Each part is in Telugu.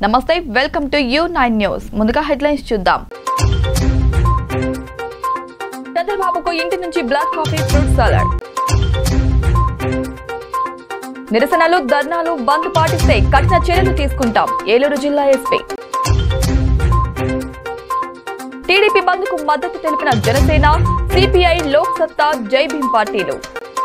నమస్తే welcome to U nine news ముందుగా హెడ్లైన్స్ చూద్దాం చంద్రబాబుకు ఇంటి నుంచి బ్లాక్ కాఫీ ఫ్రూట్ సాలడ్ నిరసనలు ధర్నాలు బంద్ పాటిస్తే కఠిన చర్యలు తీసుకుంటాం ఏలూరు జిల్లా ఎస్పీ టీడీపీ బంద్ కు మద్దతు తెలిపిన జనసేన సిపిఐ లోక్ సత్తా జై భీం పార్టీలు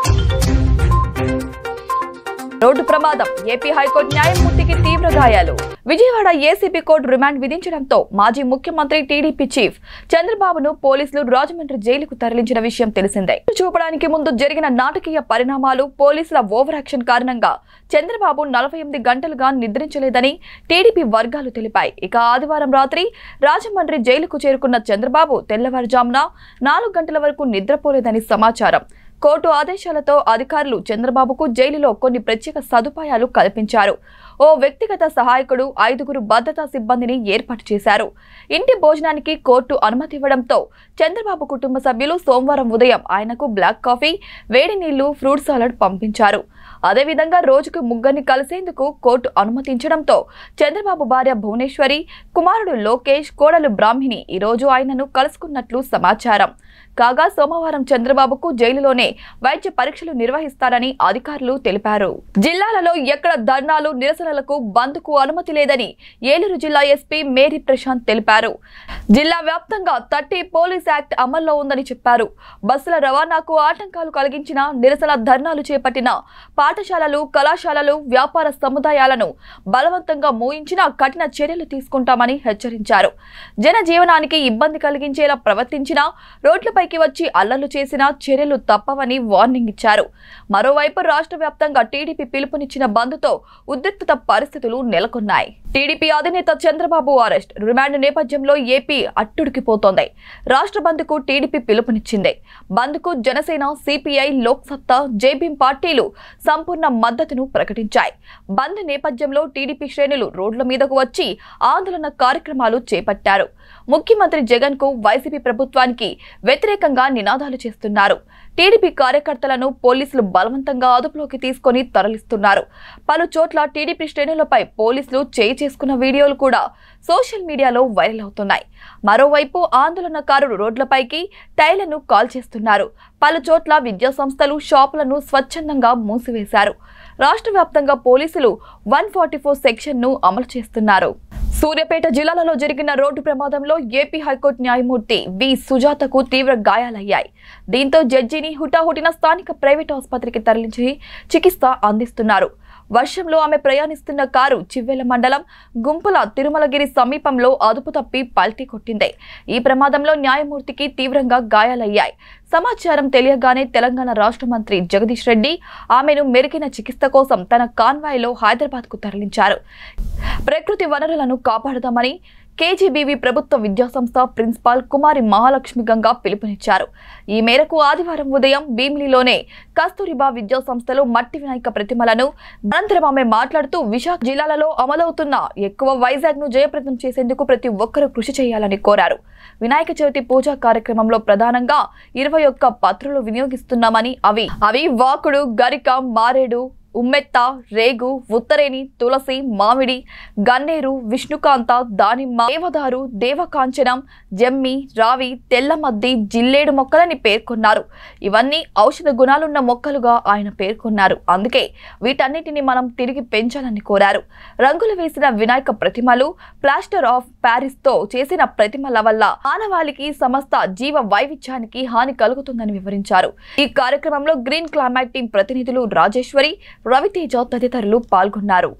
రోడ్డు ప్రమాదం ఏపీ హైకోర్టు న్యాయమూర్తికి తీవ్ర గాయాలు విజయవాడ ఏసీబీ కోర్టు రిమాండ్ విధించడంతో మాజీ ముఖ్యమంత్రి టీడీపీ చీఫ్ చంద్రబాబును పోలీసులు రాజమండ్రి జైలుకు తరలించిన విషయం తెలిసిందే చూపడానికి ముందు జరిగిన నాటకీయ పరిణామాలు పోలీసుల ఓవర్ యాక్షన్ కారణంగా చంద్రబాబు నలభై ఎనిమిది గంటలుగా నిద్రించలేదని టీడీపీ వర్గాలు తెలిపాయి ఇక ఆదివారం రాత్రి రాజమండ్రి జైలుకు చేరుకున్న చంద్రబాబు తెల్లవారుజామున నాలుగు గంటల వరకు నిద్రపోలేదని సమాచారం కోర్టు ఆదేశాలతో అధికారులు చంద్రబాబుకు జైలులో కొన్ని ప్రత్యేక సదుపాయాలు కల్పించారు ఓ వ్యక్తిగత సహాయకుడు ఐదుగురు భద్రతా సిబ్బందిని ఏర్పాటు చేశారు ఇంటి భోజనానికి కోర్టు అనుమతి ఇవ్వడంతో చంద్రబాబు కుటుంబ సభ్యులు సోమవారం ఉదయం ఆయనకు బ్లాక్ కాఫీ వేడి నీళ్లు ఫ్రూట్ సాలడ్ పంపించారు అదేవిధంగా రోజుకు ముగ్గురిని కలిసేందుకు కోర్టు అనుమతించడంతో చంద్రబాబు భార్య భువనేశ్వరి కుమారుడు లోకేష్ కోడలు బ్రాహ్మిణి ఈ రోజు ఆయనను కలుసుకున్నట్లు సమాచారం కాగా సోమవారం చంద్రబాబుకు జైలులోనే వైద్య పరీక్షలు నిర్వహిస్తారని అధికారులు తెలిపారు జిల్లాలలో ఎక్కడ ధర్నాలు నిరసనలకు బంద్కు అనుమతి లేదని ఏలూరు జిల్లా ఎస్పీ మేరీ ప్రశాంత్ తెలిపారు జిల్లా వ్యాప్తంగా థర్టీ పోలీస్ యాక్ట్ అమల్లో ఉందని చెప్పారు బస్సుల రవాణాకు ఆటంకాలు కలిగించిన నిరసన ధర్నాలు చేపట్టిన పాఠశాలలు కళాశాలలు వ్యాపార సముదాయాలను బలవంతంగా మూయించిన కఠిన చర్యలు తీసుకుంటామని హెచ్చరించారు జనజీవనానికి ఇబ్బంది కలిగించేలా ప్రవర్తించినా రోడ్లపైకి వచ్చి అల్లర్లు చేసినా చర్యలు తప్పవని వార్నింగ్ ఇచ్చారు మరోవైపు రాష్ట్ర వ్యాప్తంగా టీడీపీ పిలుపునిచ్చిన బంద్తో ఉద్రిక్తత పరిస్థితులు నెలకొన్నాయి టీడీపీ అధినేత చంద్రబాబు అరెస్ట్ రిమాండ్ నేపథ్యంలో ఏపీ అట్టుడికిపోతోంది రాష్ట్ర బంద్కు టీడీపీ పిలుపునిచ్చింది బంద్కు జనసేన సిపిఐ లోక్సత్తా జేబీఎం పార్టీలు సంపూర్ణ మద్దతును ప్రకటించాయి బంద్ నేపథ్యంలో టీడీపీ శ్రేణులు రోడ్ల మీదకు వచ్చి ఆందోళన కార్యక్రమాలు చేపట్టారు ముఖ్యమంత్రి జగన్ కు వైసీపీ ప్రభుత్వానికి వ్యతిరేకంగా నినాదాలు చేస్తున్నారు టీడీపీ కార్యకర్తలను పోలీసులు బలవంతంగా అదుపులోకి తీసుకొని తరలిస్తున్నారు పలు చోట్ల టీడీపీ శ్రేణులపై పోలీసులు చేయి చేసుకున్న వీడియోలు కూడా సోషల్ మీడియాలో వైరల్ అవుతున్నాయి మరోవైపు ఆందోళనకారులు రోడ్లపైకి టైర్లను కాల్ చేస్తున్నారు పలు చోట్ల విద్యా సంస్థలు షాపులను స్వచ్ఛందంగా మూసివేశారు రాష్ట్ర వ్యాప్తంగా పోలీసులు వన్ ఫార్టీ ఫోర్ సెక్షన్ను అమలు చేస్తున్నారు సూర్యాపేట జిల్లాలలో జరిగిన రోడ్డు ప్రమాదంలో ఏపీ హైకోర్టు న్యాయమూర్తి వి సుజాతకు తీవ్ర గాయాలయ్యాయి దీంతో జడ్జిని హుటాహుటిన స్థానిక ప్రైవేట్ ఆసుపత్రికి తరలించి చికిత్స అందిస్తున్నారు వర్షంలో ఆమె ప్రయాణిస్తున్న కారు చివ్వెల మండలం గుంపుల తిరుమలగిరి సమీపంలో అదుపు తప్పి పల్టీ కొట్టింది ఈ ప్రమాదంలో న్యాయమూర్తికి తీవ్రంగా గాయాలయ్యాయి సమాచారం తెలియగానే తెలంగాణ రాష్ట్ర మంత్రి జగదీష్ రెడ్డి ఆమెను మెరుగైన చికిత్స కోసం తన కాన్వాయ్లో హైదరాబాద్కు తరలించారు ప్రకృతి వనరులను కాపాడదామని కేజీబీవీ ప్రభుత్వ విద్యాసంస్థ ప్రిన్సిపాల్ కుమారి మహాలక్ష్మి గంగా పిలుపునిచ్చారు ఈ మేరకు ఆదివారం ఉదయం భీమిలిలోనే కస్తూరిబా విద్యాసంస్థలో మట్టి వినాయక ప్రతిమలను అనంతరం ఆమె మాట్లాడుతూ విశాఖ జిల్లాలలో అమలవుతున్న ఎక్కువ వైజాగ్ ను జయప్రదం చేసేందుకు ప్రతి ఒక్కరూ కృషి చేయాలని కోరారు వినాయక చవితి పూజా కార్యక్రమంలో ప్రధానంగా ఇరవై ఒక్క పత్రులు వినియోగిస్తున్నామని అవి అవి వాకుడు గరిక మారేడు ఉమ్మెత్త రేగు ఉత్తరేణి తులసి మామిడి గన్నేరు విష్ణుకాంత దానిమ్మ దేవదారు దేవకాంచనం జమ్మి రావి తెల్లమద్ది జిల్లేడు మొక్కలని పేర్కొన్నారు ఇవన్నీ ఔషధ గుణాలున్న మొక్కలుగా ఆయన పేర్కొన్నారు అందుకే వీటన్నిటిని మనం తిరిగి పెంచాలని కోరారు రంగులు వేసిన వినాయక ప్రతిమలు ప్లాస్టర్ ఆఫ్ ప్యారిస్ తో చేసిన ప్రతిమల వల్ల మానవాళికి సమస్త జీవ వైవిధ్యానికి హాని కలుగుతుందని వివరించారు ఈ కార్యక్రమంలో గ్రీన్ క్లైమాట్ టీం ప్రతినిధులు రాజేశ్వరి రవితేజ తదితరులు పాల్గొన్నారు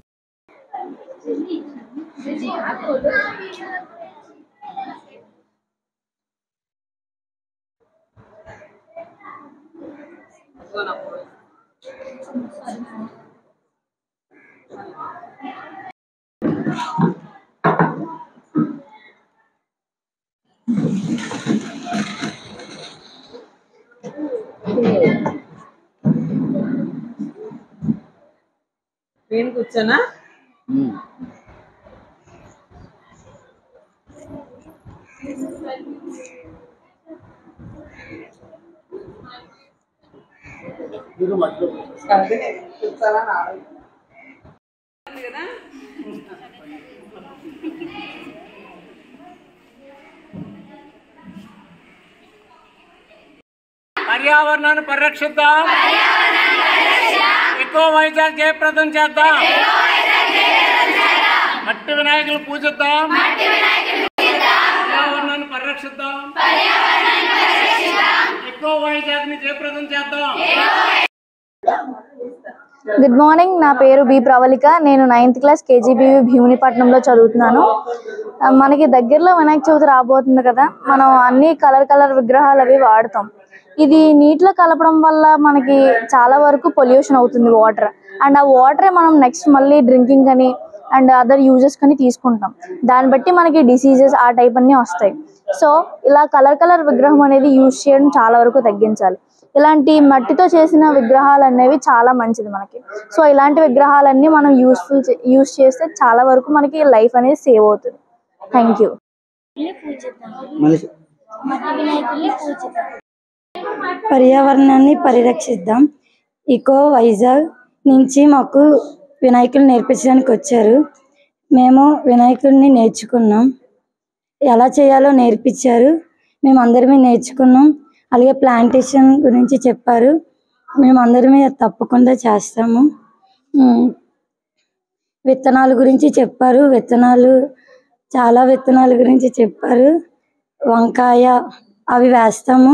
నేను కూర్చోనా అదే కూర్చోవాలని ఆలోచన. ఉంది కదా పర్యావరణాన్ని పరిరక్షిద్దాం ఎక్కువ వైజాగ్ జయప్రదం చేద్దాం మట్టి వినాయకులు పూజిద్దాం పర్యావరణాన్ని పరిరక్షిద్దాం ఎక్కువ వైజాగ్ ని జయప్రదం చేద్దాం గుడ్ మార్నింగ్ నా పేరు బి ప్రవళిక నేను నైన్త్ క్లాస్ కేజీబీవి భీమునిపట్నంలో చదువుతున్నాను ఆ, మనకి దగ్గరలో వినాయక చవితి రాబోతుంది కదా మనం అన్ని కలర్ కలర్ విగ్రహాలు అవి వాడతాం ఇది నీటిలో కలపడం వల్ల మనకి చాలా వరకు పొల్యూషన్ అవుతుంది వాటర్ అండ్ ఆ వాటరే మనం నెక్స్ట్ మళ్ళీ డ్రింకింగ్ అని అండ్ అదర్ యూజెస్ కానీ తీసుకుంటాం దాన్ని బట్టి మనకి డిసీజెస్ ఆ టైప్ అన్నీ వస్తాయి సో ఇలా కలర్ కలర్ విగ్రహం అనేది యూజ్ చేయడం చాలా వరకు తగ్గించాలి ఇలాంటి మట్టితో చేసిన విగ్రహాలు అనేవి చాలా మంచిది మనకి సో ఇలాంటి విగ్రహాలన్నీ మనం యూస్ఫుల్ యూస్ చేస్తే చాలా వరకు మనకి లైఫ్ అనేది సేవ్ అవుతుంది థ్యాంక్ యూ పర్యావరణాన్ని పరిరక్షిద్దాం ఇకో వైజాగ్ నుంచి మాకు వినాయకులు నేర్పించడానికి వచ్చారు మేము వినాయకుడిని నేర్చుకున్నాం ఎలా చేయాలో నేర్పించారు మేము అందరమే నేర్చుకున్నాం అలాగే ప్లాంటేషన్ గురించి చెప్పారు మేము అందరమే అది తప్పకుండా చేస్తాము ఉమ్, విత్తనాల గురించి చెప్పారు విత్తనాలు చాలా విత్తనాల గురించి చెప్పారు వంకాయ అవి వేస్తాము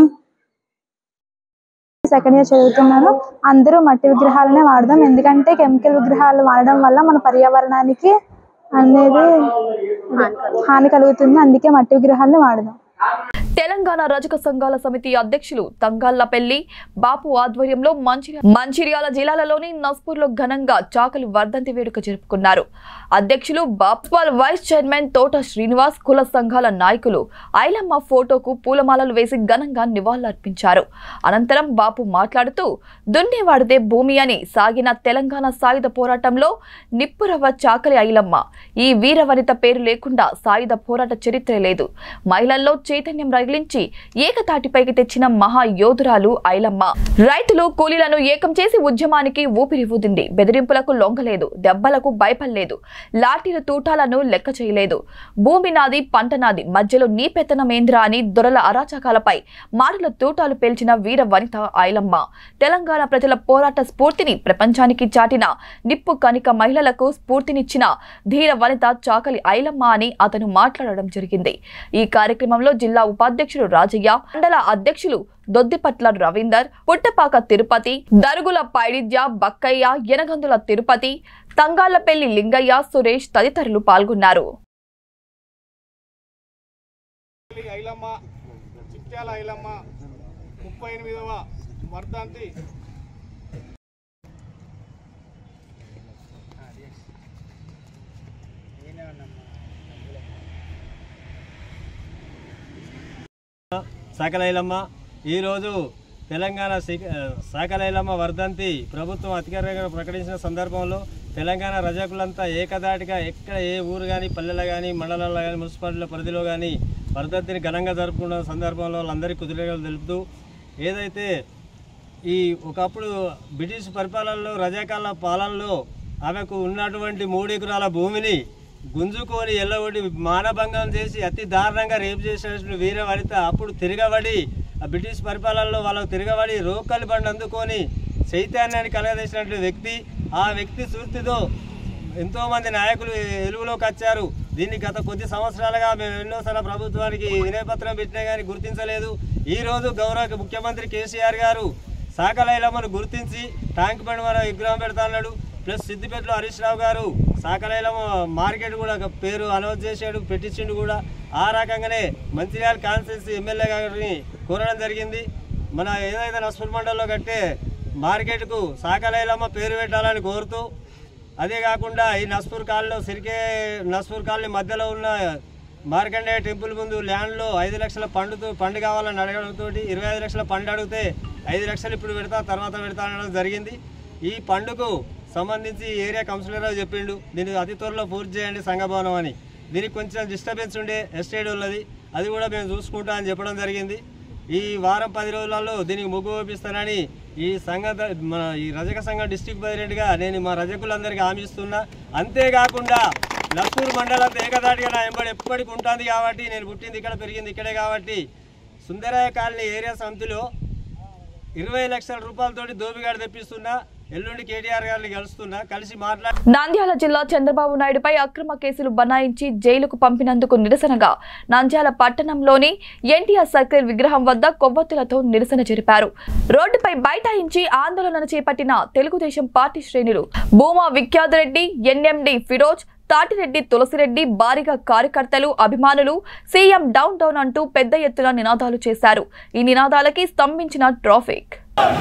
సెకండ్ ఇయర్ చదువుతున్నాను అందరూ మట్టి విగ్రహాలనే వాడదాం ఎందుకంటే కెమికల్ విగ్రహాలు వాడడం వల్ల మన పర్యావరణానికి అనేది హాని కలుగుతుంది అందుకే మట్టి విగ్రహాలను వాడదాం తెలంగాణ రజక సంఘాల సమితి అధ్యక్షులు తంగాళ్లపల్లి బాపు ఆధ్వర్యంలో మంచిర్యా మంచిర్యాల జిల్లాలలోని నస్పూర్లో ఘనంగా చాకలి వర్ధంతి వేడుక జరుపుకున్నారు అధ్యక్షులు బాప్వాల్ వైస్ చైర్మన్ తోట శ్రీనివాస్ కుల సంఘాల నాయకులు ఐలమ్మ ఫోటోకు పూలమాలలు వేసి ఘనంగా నివాళులర్పించారు అనంతరం బాపు మాట్లాడుతూ దున్నేవాడితే భూమి అని సాగిన తెలంగాణ సాయుధ పోరాటంలో నిప్పురవ్వ చాకలి ఐలమ్మ ఈ వీరవనిత పేరు లేకుండా సాయుధ పోరాట చరిత్ర లేదు మహిళల్లో చైతన్యం రగిలించి ఏకతాటిపైకి తెచ్చిన మహా యోధురాలు ఐలమ్మ రైతులు కూలీలను ఏకం చేసి ఉద్యమానికి ఊపిరి ఊదింది బెదిరింపులకు లొంగలేదు దెబ్బలకు భయపడలేదు లాఠీల తూటాలను లెక్క చేయలేదు భూమి నాది పంట నాది మధ్యలో నీ పెత్తనమేంద్ర అని దొరల అరాచకాలపై మాటల తూటాలు పేల్చిన వీర వనిత ఐలమ్మ తెలంగాణ ప్రజల పోరాట స్ఫూర్తిని ప్రపంచానికి చాటిన నిప్పు కనిక మహిళలకు స్ఫూర్తినిచ్చిన ధీర వనిత చాకలి ఐలమ్మ అని అతను మాట్లాడడం జరిగింది ఈ కార్యక్రమంలో జిల్లా ఉపాధ్యక్షుడు రాజయ్య మండల అధ్యక్షులు దొద్దిపట్ల రవీందర్ పుట్టపాక తిరుపతి దరుగుల పైడిద్య బక్కయ్య యనగందుల తిరుపతి తంగాళ్లపల్లి లింగయ్య సురేష్ తదితరులు పాల్గొన్నారు ఐలమ్మ చిట్యాల ఐలమ్మ ముప్పై ఎనిమిదవ వర్ధంతి సకలైలమ్మ ఈరోజు తెలంగాణ శిఖ- సకలైలమ్మ వర్ధంతి ప్రభుత్వం అధికారికంగా ప్రకటించిన సందర్భంలో తెలంగాణ రజకులంతా ఏకదాటిగా ఎక్కడ ఏ ఊరు కానీ పల్లెలో కానీ మండలాల్లో కానీ మున్సిపాలిటీల పరిధిలో కానీ వర్ధంతిని ఘనంగా జరుపుకున్న సందర్భంలో వాళ్ళందరికీ కుదిరేలు తెలుపుతూ ఏదైతే ఈ ఒకప్పుడు బ్రిటిష్ పరిపాలనలో రజాకాల పాలనలో ఆమెకు ఉన్నటువంటి మూడు ఎకరాల భూమిని గుంజుకొని ఎల్లగొట్టి మానభంగం చేసి అతి దారుణంగా రేపు చేసినటువంటి వీర వనిత అప్పుడు తిరగబడి ఆ బ్రిటిష్ పరిపాలనలో వాళ్ళకు తిరగబడి రోకలి బండి అందుకొని చైతన్యాన్ని కలగజేసినటువంటి వ్యక్తి ఆ వ్యక్తి స్ఫూర్తితో ఎంతో మంది నాయకులు వెలుగులోకి వచ్చారు దీన్ని గత కొద్ది సంవత్సరాలుగా మేము ఎన్నోసార్లు ప్రభుత్వానికి వినయపత్రం పెట్టినా కానీ గుర్తించలేదు ఈ రోజు గౌరవ ముఖ్యమంత్రి కేసీఆర్ గారు సాకలైలమ్మను గుర్తించి ట్యాంక్ బండ్ మన విగ్రహం పెడతాన్నాడు ప్లస్ సిద్దిపేటలో హరీష్ రావు గారు సాకలైలమ్మ మార్కెట్ కూడా ఒక పేరు అనౌన్స్ చేశాడు పెట్టించిండు కూడా ఆ రకంగానే మంచిర్యాల కాన్స్టిట్యూన్సీ ఎమ్మెల్యే గారిని కోరడం జరిగింది మన ఏదైతే నస్పూర్ మండలంలో కట్టే మార్కెట్కు సాకలైలమ్మ పేరు పెట్టాలని కోరుతూ అదే కాకుండా ఈ నస్పూర్ కాలనీలో సిరికే నస్పూర్ కాలనీ మధ్యలో ఉన్న మార్కండేయ టెంపుల్ ముందు ల్యాండ్లో ఐదు లక్షల పండుతో పండు కావాలని అడగడంతో ఇరవై ఐదు లక్షల పండు అడిగితే ఐదు లక్షలు ఇప్పుడు పెడతా తర్వాత పెడతా అనడం జరిగింది ఈ పండుకు సంబంధించి ఏరియా కౌన్సిలర్ చెప్పిండు దీన్ని అతి త్వరలో పూర్తి చేయండి సంఘభవనం అని దీనికి కొంచెం డిస్టర్బెన్స్ ఉండే ఎస్టేట్ ఉన్నది అది కూడా మేము చూసుకుంటా అని చెప్పడం జరిగింది ఈ వారం పది రోజులలో దీనికి ముగ్గు వేపిస్తానని ఈ సంఘ మన ఈ రజక సంఘం డిస్టిక్ ప్రెసిడెంట్గా నేను మా రజకులందరికీ హామీ ఇస్తున్నా అంతేకాకుండా లక్కూరు మండలంతో ఏకదాటిగా నా ఎంబడి ఎప్పటికి ఉంటుంది కాబట్టి నేను పుట్టింది ఇక్కడ పెరిగింది ఇక్కడే కాబట్టి సుందరయ్య కాలనీ ఏరియా సమితిలో ఇరవై లక్షల రూపాయలతోటి దోపిగాడు తెప్పిస్తున్నా ఎల్లుండి కేటీఆర్ గారిని కలుస్తున్నా కలిసి మాట్లాడి నంద్యాల జిల్లా చంద్రబాబు నాయుడుపై అక్రమ కేసులు బనాయించి జైలుకు పంపినందుకు నిరసనగా నంద్యాల పట్టణంలోని ఎన్టీఆర్ సర్కిల్ విగ్రహం వద్ద కొవ్వొత్తులతో నిరసన జరిపారు రోడ్డుపై బైఠాయించి ఆందోళన చేపట్టిన తెలుగుదేశం పార్టీ శ్రేణులు భూమా విఖ్యాతరెడ్డి ఎన్ఎండి ఫిరోజ్ తాటిరెడ్డి తులసిరెడ్డి భారీగా కార్యకర్తలు అభిమానులు సీఎం డౌన్ డౌన్ అంటూ పెద్ద ఎత్తున నినాదాలు చేశారు ఈ నినాదాలకి స్తంభించిన ట్రాఫిక్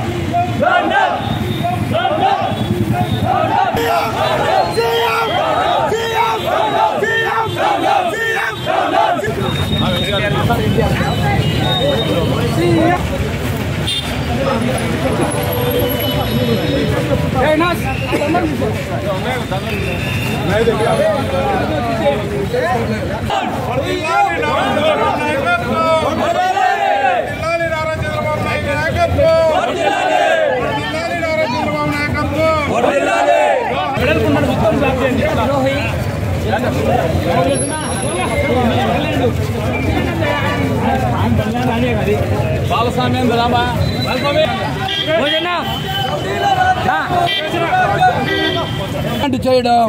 వర్ధిల్లాలి చంద్రబాబు నాయకత్వం వర్ధిల్లాలి నారా చంద్రబాబు నాయుడు నాయకత్వం వర్ధిల్లాలి నారా చంద్రబాబు నాయకత్వం చేయడం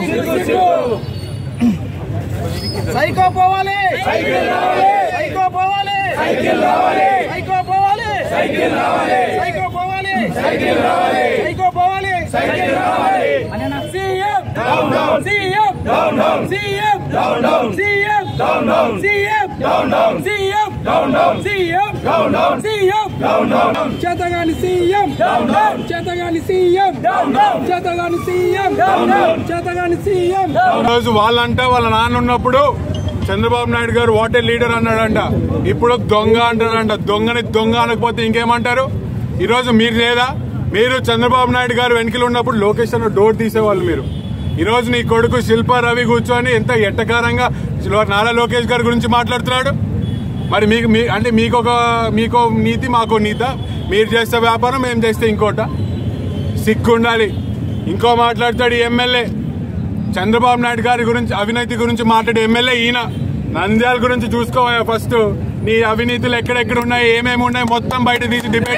సైకో పోవాలి సైకిల్ రావాలి సైకో పోవాలి సైకిల్ రావాలి సైకో పోవాలి సైకిల్ రావాలి సైకో పోవాలి సైకిల్ రావాలి సైకో పోవాలి సైకిల్ రావాలి CM down down CM down down CM down down CM down down CM down down CM down down CM down down CM down down చేతగాని సీఎం డౌన్ డౌన్ చేతగాని సీఎం డౌన్ డౌన్ చేతగాని సీఎం డౌన్ డౌన్ చేతగాని సీఎం రోజు వాళ్ళంట వాళ్ళ నాన్న ఉన్నప్పుడు చంద్రబాబు నాయుడు గారు వాటర్ లీడర్ అన్నాడంట ఇప్పుడు దొంగ అంటాడంట దొంగని దొంగ అనకపోతే ఇంకేమంటారు ఈ రోజు మీరు లేదా మీరు చంద్రబాబు నాయుడు గారు వెనకలు ఉన్నప్పుడు లోకేష్ అన్న డోర్ తీసేవాళ్ళు మీరు ఈ రోజు నీ కొడుకు శిల్పా రవి కూర్చొని ఎంత ఎట్టకారంగా నారా లోకేష్ గారి గురించి మాట్లాడుతున్నాడు మరి మీకు మీ అంటే మీకు ఒక మీకో నీతి మాకో నీత మీరు చేస్తే వ్యాపారం మేము చేస్తే ఇంకోట సిక్కు ఉండాలి ఇంకో మాట్లాడతాడు ఈ ఎమ్మెల్యే చంద్రబాబు నాయుడు గారి గురించి అవినీతి గురించి మాట్లాడే ఎమ్మెల్యే ఈయన నంద్యాల గురించి చూసుకోవా ఫస్ట్ నీ అవినీతులు ఎక్కడెక్కడ ఉన్నాయి ఏమేమి ఉన్నాయి మొత్తం బయట తీసి డిబేట్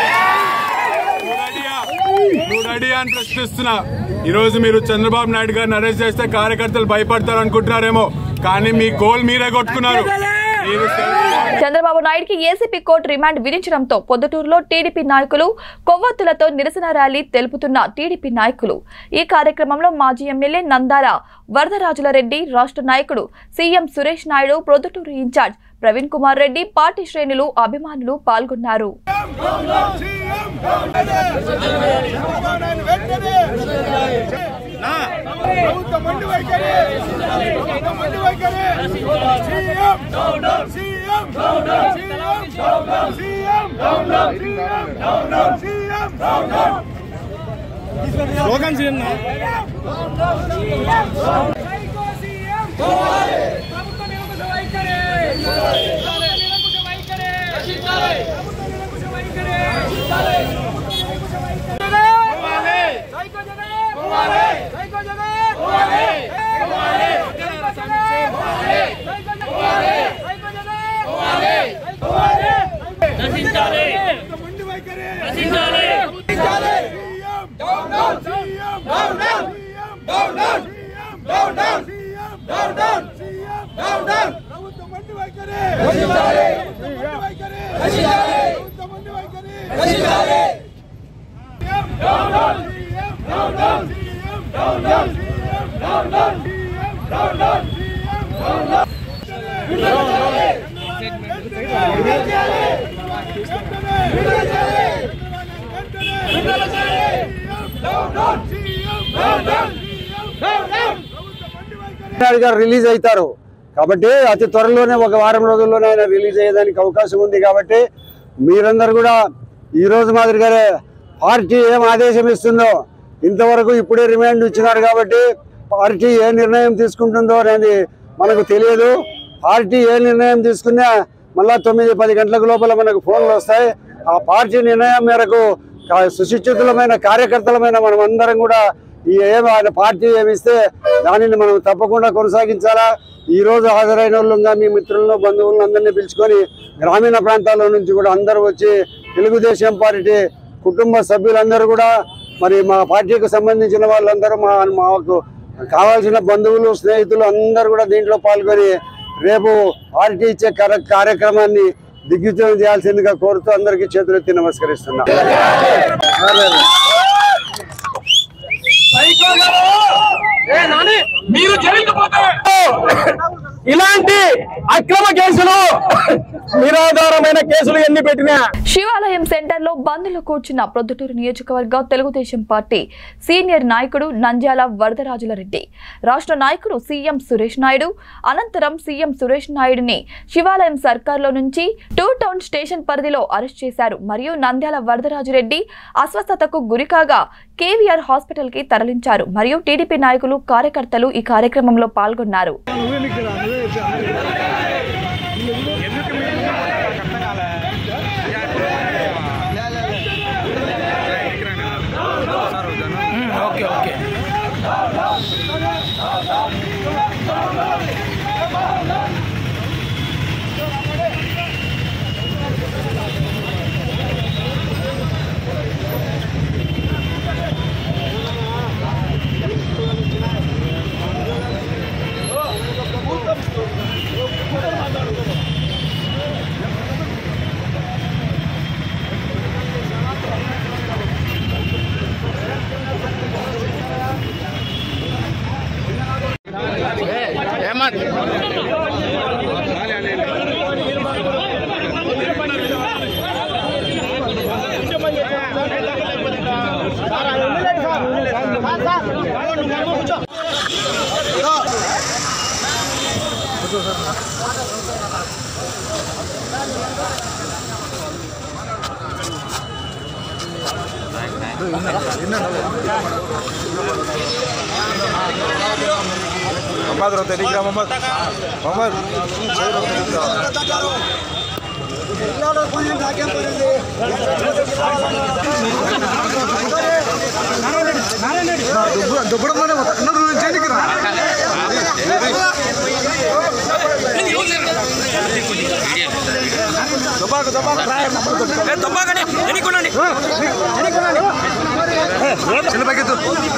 నువ్వు రెడీ అని ప్రశ్నిస్తున్నా ఈ రోజు మీరు చంద్రబాబు నాయుడు గారిని అరెస్ట్ చేస్తే కార్యకర్తలు భయపడతారు అనుకుంటున్నారేమో కానీ మీ గోల్ మీరే కొట్టుకున్నారు మీరు చంద్రబాబు నాయుడుకి ఏసీపీ కోర్టు రిమాండ్ విధించడంతో పొద్దుటూరులో టీడీపీ నాయకులు కొవ్వొత్తులతో నిరసన ర్యాలీ తెలుపుతున్న టీడీపీ నాయకులు ఈ కార్యక్రమంలో మాజీ ఎమ్మెల్యే నందాల వరదరాజుల రెడ్డి రాష్ట్ర నాయకుడు CM Suresh Naidu Proddatur in charge Praveen Kumar Reddy party శ్రేణులు అభిమానులు పాల్గొన్నారు ప్రభుత్వం మండి వైఖరి ప్రభుత్వం మండి వైఖరి CM CM CM CM CM slogan CM మండి వైఖరి రచించాలి CM down down CM down down CM down down CM down down CM down down CM down down ప్రభుత్వం మండి వైఖరి రచించాలి ప్రభుత్వం మండి వైఖరి రచించాలి ప్రభుత్వం మండి వైఖరి రచించాలి CM down down CM down down CM down down CM down down CM down down CM down down Naidu garu release అవుతారు కాబట్టి అతి త్వరలోనే ఒక వారం రోజుల్లోనే ఆయన రిలీజ్ అయ్యేదానికి అవకాశం ఉంది కాబట్టి మీరందరూ కూడా ఈ రోజు మాదిరిగానే పార్టీ ఏం ఆదేశం ఇస్తుందో ఇంతవరకు ఇప్పుడే రిమాండ్ ఇచ్చినారు కాబట్టి పార్టీ ఏ నిర్ణయం తీసుకుంటుందో అనేది మనకు తెలియదు పార్టీ ఏ నిర్ణయం తీసుకున్నా మళ్ళా తొమ్మిది పది గంటలకు లోపల మనకు ఫోన్లు వస్తాయి ఆ పార్టీ నిర్ణయం మేరకు కా- సుశిక్షితులమైన కార్యకర్తలమైన మనం అందరం కూడా ఈ ఏం ఆయన పార్టీ ఏమిస్తే దానిని మనం తప్పకుండా కొనసాగించాలా ఈ రోజు హాజరైన వాళ్ళుగా మీ మిత్రులను బంధువులను అందరినీ పిలుచుకొని గ్రామీణ ప్రాంతాల నుంచి కూడా అందరూ వచ్చి తెలుగుదేశం పార్టీ కుటుంబ సభ్యులందరూ కూడా మరి మా పార్టీకి సంబంధించిన వాళ్ళందరూ మా మాకు కావాల్సిన బంధువులు స్నేహితులు అందరూ కూడా దీంట్లో పాల్గొని రేపు పార్టీ ఇచ్చే కార్య- కార్యక్రమాన్ని దిగ్విజయం చేయాల్సిందిగా కోరుతూ అందరికీ చేతులెత్తి నమస్కరిస్తున్నా మీరు జైలుకు పోతే ఇలాంటి అక్రమ కేసులు నిరాధారమైన కేసులు ఎన్ని పెట్టినా శివాలయం సెంటర్లో బంద్లో కూర్చున్న ప్రొద్దుటూరు నియోజకవర్గ తెలుగుదేశం పార్టీ సీనియర్ నాయకుడు నంద్యాల వరదరాజుల రెడ్డి రాష్ట్ర నాయకుడు సీఎం సురేష్ నాయుడు అనంతరం సీఎం సురేష్ నాయుడిని శివాలయం సర్కార్లో నుంచి టూ టౌన్ స్టేషన్ పరిధిలో అరెస్ట్ చేశారు మరియు నంద్యాల వరదరాజురెడ్డి అస్వస్థతకు గురికాగా కేవీఆర్ హాస్పిటల్ కి తరలించారు మరియు టీడీపీ నాయకులు కార్యకర్తలు ఈ కార్యక్రమంలో పాల్గొన్నారు ఓకే ఓకే मोहम्मद रो तेरी मोहम्मद मोहम्मद सही रो तेरी దబాకు దబాకు రాయ దబాకని ఎన్నికొనండి చిన్న ప్యాకెట్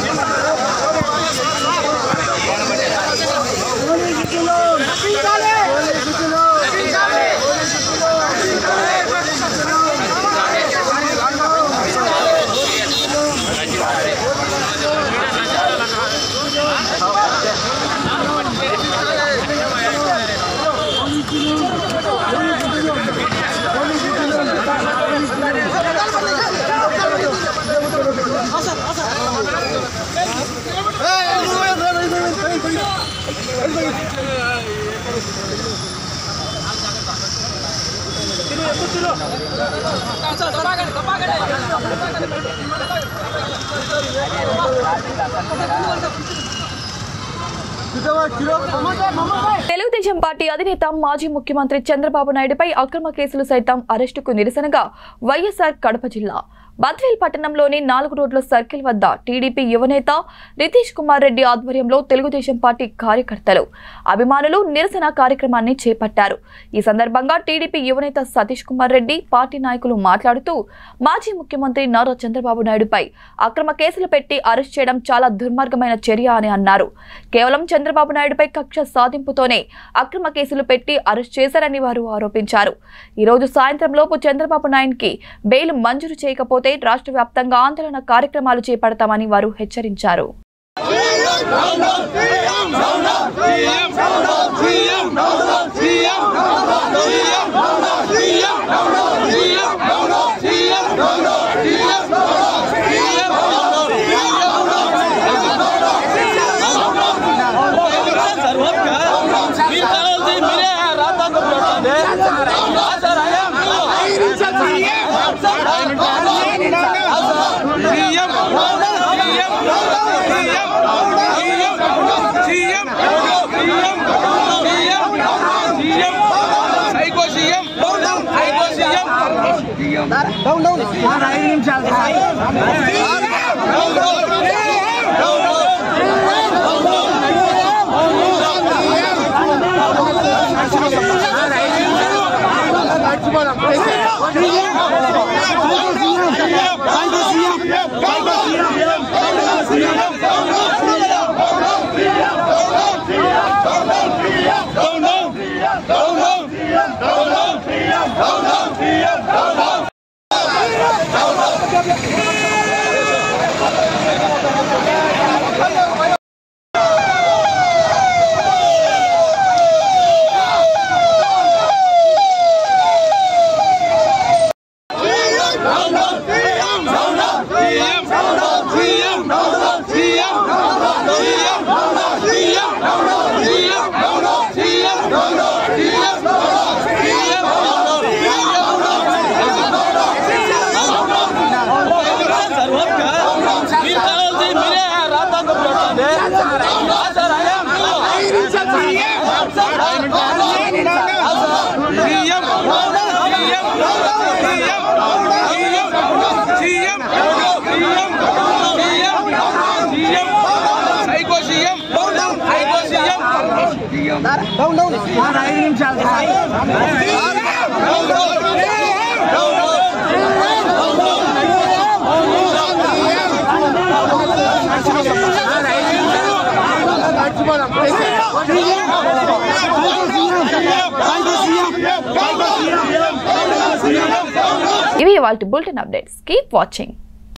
తెలుగుదేశం పార్టీ అధినేత మాజీ ముఖ్యమంత్రి చంద్రబాబు నాయుడుపై అక్రమ కేసులు సైతం అరెస్టుకు నిరసనగా వైఎస్ఆర్ కడప జిల్లా బద్వేల్ పట్టణంలోని నాలుగు రోడ్ల సర్కిల్ వద్ద టీడీపీ యువనేత నితీష్ కుమార్ రెడ్డి ఆధ్వర్యంలో తెలుగుదేశం పార్టీ కార్యకర్తలు అభిమానులు నిరసన కార్యక్రమాన్ని చేపట్టారు ఈ సందర్భంగా టీడీపీ యువనేత సతీష్ కుమార్ రెడ్డి పార్టీ నాయకులు మాట్లాడుతూ మాజీ ముఖ్యమంత్రి నారా చంద్రబాబు నాయుడుపై అక్రమ కేసులు పెట్టి అరెస్ట్ చేయడం చాలా దుర్మార్గమైన చర్య అని అన్నారు కేవలం చంద్రబాబు నాయుడుపై కక్ష సాధింపుతోనే అక్రమ కేసులు పెట్టి అరెస్ట్ చేశారని వారు ఆరోపించారు ఈ రోజు సాయంత్రం లోపు చంద్రబాబు నాయుడుకి బెయిల్ మంజూరు చేయకపోతే రాష్ట్ర వ్యాప్తంగా ఆందోళన కార్యక్రమాలు చేపడతామని వారు హెచ్చరించారు ఇవి వాళ్ళ బులెటిన్ అప్డేట్స్ కీప్ వాచింగ్